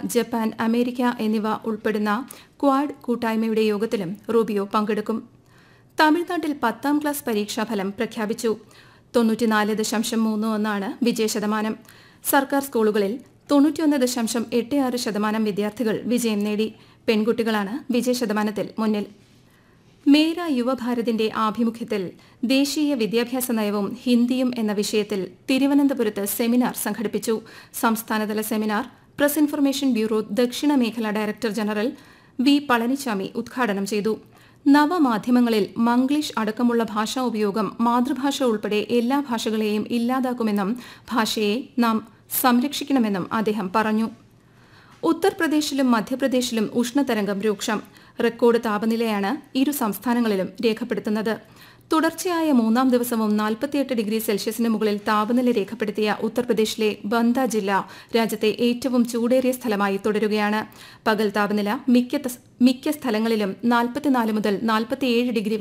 Japan America എന്നിവ ഉൾപ്പെടുന്ന quad കൂട്ടായ്മയുടെ യോഗത്തിലും റൂബിയോ പങ്കെടുക്കും തമിഴ്നാട്ടിൽ പത്താം ക്ലാസ് പരീക്ഷാഫലം പ്രഖ്യാപിച്ചു തൊണ്ണൂറ്റിനാല് ദശാംശം മൂന്ന് ഒന്നാണ് വിജയശതമാനം സർക്കാർ സ്കൂളുകളിൽ തൊണ്ണൂറ്റിയൊന്ന് ദശാംശം എട്ട് ആറ് ശതമാനം വിദ്യാർത്ഥികൾ വിജയം നേടി പെൺകുട്ടികളാണ് വിജയശതമാനത്തിൽ മുന്നിൽ മേര യുവഭാരതിന്റെ ആഭിമുഖ്യത്തിൽ ദേശീയ വിദ്യാഭ്യാസ നയവും ഹിന്ദിയും എന്ന വിഷയത്തിൽ തിരുവനന്തപുരത്ത് സെമിനാർ സംഘടിപ്പിച്ചു സംസ്ഥാനതല സെമിനാർ പ്രസ് ഇൻഫർമേഷൻ ബ്യൂറോ ദക്ഷിണ മേഖല ഡയറക്ടർ ജനറൽ വി പളനിസ്വാമി ഉദ്ഘാടനം ചെയ്തു നവമാധ്യമങ്ങളിൽ മംഗ്ലീഷ് അടക്കമുള്ള ഭാഷാ ഉപയോഗം മാതൃഭാഷ ഉൾപ്പെടെ എല്ലാ ഭാഷകളെയും ഇല്ലാതാക്കുമെന്നും ഭാഷയെ നാം സംരക്ഷിക്കണമെന്നും അദ്ദേഹം പറഞ്ഞു ഉത്തർപ്രദേശിലും മധ്യപ്രദേശിലും ഉഷ്ണതരംഗം രൂക്ഷം റെക്കോർഡ് താപനിലയാണ് ഇരു സംസ്ഥാനങ്ങളിലും രേഖപ്പെടുത്തുന്നത് തുടർച്ചയായ മൂന്നാം ദിവസവും നാൽപ്പത്തിയെട്ട് ഡിഗ്രി സെൽഷ്യസിന് മുകളിൽ താപനില രേഖപ്പെടുത്തിയ ഉത്തർപ്രദേശിലെ ബന്ദ ജില്ല രാജ്യത്തെ ഏറ്റവും ചൂടേറിയ സ്ഥലമായി തുടരുകയാണ് പകൽ താപനില മിക്ക മിക്ക സ്ഥലങ്ങളിലും നാൽപ്പത്തിനാല് മുതൽ നാൽപ്പത്തിയേഴ് ഡിഗ്രി